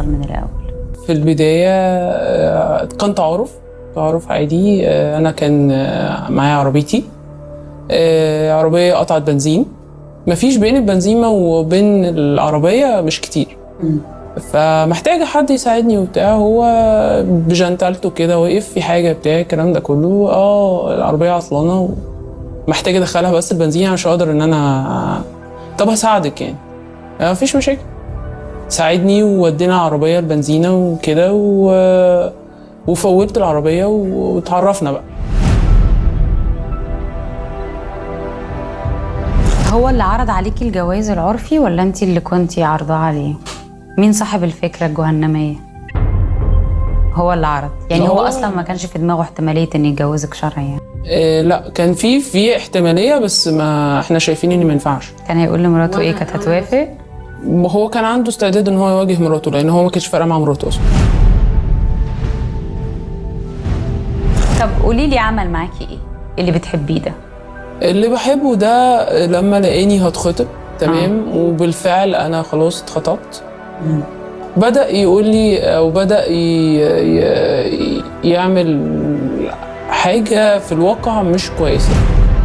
حصل من الاول في البداية آه، كان تعارف تعارف عادي آه، أنا كان آه، معايا عربيتي آه، عربية قطعت بنزين مفيش بين البنزيمة وبين العربية مش كتير فمحتاجة حد يساعدني وبتاع هو بجنتلته كده وقف في حاجة بتاع الكلام ده كله اه العربية عطلانة محتاجة ادخلها بس البنزين مش هقدر ان انا طب هساعدك يعني آه، مفيش مشاكل ساعدني وودينا عربية البنزينة وكده و... وفوتت العربية واتعرفنا بقى هو اللي عرض عليكي الجواز العرفي ولا انت اللي كنتي عارضاه عليه مين صاحب الفكره الجهنميه هو اللي عرض يعني هو هو- اصلا ما كانش في دماغه احتماليه ان يتجوزك شرعي يعني. آه لا كان في في احتمالية بس ما احنا شايفين ان ما ينفعش كان هيقول لمراته ايه كانت هتوافق هو كان عنده استعداد ان هو يواجه مراته لان هو ما كانش فارقه مع مراته اصلا طب قولي لي عمل معاكي ايه اللي بتحبيه ده اللي بحبه ده لما لقاني هتخطب تمام وبالفعل انا خلاص اتخطبت بدأ يقول لي او بدأ ي... ي... يعمل حاجة في الواقع مش كويسة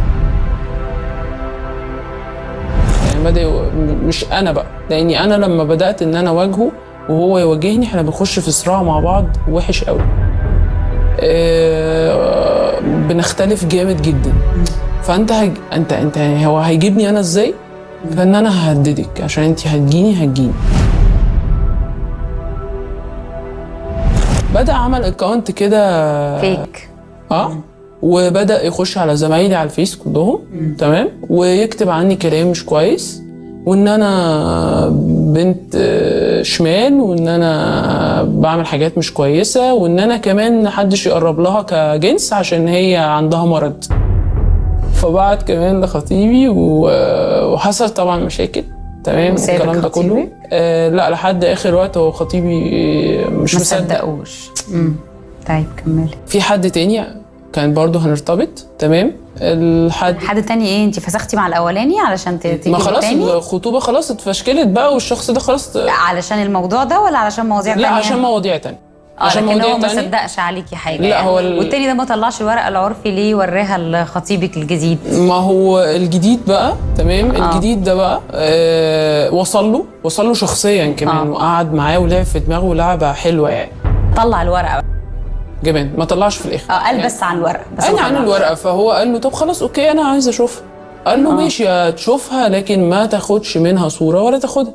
يعني بدأ يق... مش انا بقى لاني انا لما بدأت ان انا اواجهه وهو يواجهني احنا بنخش في صراع مع بعض وحش قوي آه، بنختلف جامد جدا فانت هج... انت انت هو هيجيبني انا ازاي فان انا ههددك عشان انت هتجيني هتجيني بدا عمل اكونت كده فيك اه وبدا يخش على زمايلي على الفيس كلهم تمام ويكتب عني كلام مش كويس وان انا بنت آه، شمال وان انا بعمل حاجات مش كويسه وان انا كمان محدش يقرب لها كجنس عشان هي عندها مرض فبعت كمان لخطيبي و- وحصل طبعا مشاكل تمام وسابك الكلام ده كله خطيبك؟ آه لا لحد اخر وقت هو خطيبي مش ما مصدق صدقوش امم طيب كملي في حد تاني كان برضه هنرتبط تمام الحد حد تاني ايه انت فسختي مع الاولاني علشان ت- تيجي ما خلاص بالتاني الخطوبه خلاص اتفشكلت بقى والشخص ده خلاص علشان الموضوع ده ولا علشان مواضيع لا تانية؟ عشان مواضيع تانية اه عشان لكن مواضيع هو ما تانية صدقش عليكي حاجه لا، يعني. هو ال- والتاني ده ما طلعش الورقه العرفي ليه وراها لخطيبك الجديد ما هو الجديد بقى تمام آه. الجديد ده بقى آه وصل له وصل له شخصيا كمان آه. وقعد معاه ولعب في دماغه لعبه حلوه يعني طلع الورقه جبان ما طلعش في الاخر اه قال يعني بس عن الورقه بس قال ما عن طلعش. الورقه فهو قال له طب خلاص اوكي انا عايز اشوفها قال له ماشي هتشوفها لكن ما تاخدش منها صوره ولا تاخدها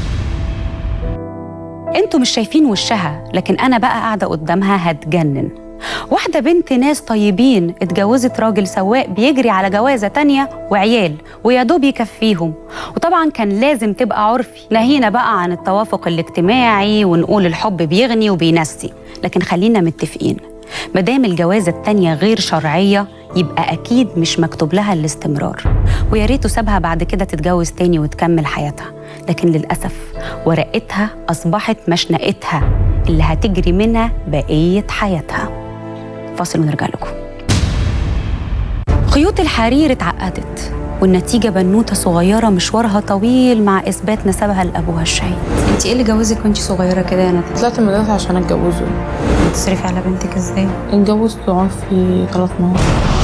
انتوا مش شايفين وشها لكن انا بقى قاعده قدامها هتجنن واحدة بنت ناس طيبين اتجوزت راجل سواق بيجري على جوازة تانية وعيال ويا دوب يكفيهم وطبعا كان لازم تبقى عرفي نهينا بقى عن التوافق الاجتماعي ونقول الحب بيغني وبينسي لكن خلينا متفقين مادام الجوازة التانية غير شرعية يبقى أكيد مش مكتوب لها الاستمرار ويا ريته سابها بعد كده تتجوز تاني وتكمل حياتها لكن للأسف ورقتها أصبحت مشنقتها اللي هتجري منها بقية حياتها فاصل ونرجع لكم خيوط الحرير اتعقدت والنتيجة بنوتة صغيرة مشوارها طويل مع إثبات نسبها لأبوها الشهيد انت ايه اللي جوزك وانت صغيره كده يا نتيجه طلعت المدرسة عشان اتجوزه بتصرفي على بنتك ازاي اتجوزت عرفي ثلاث مرات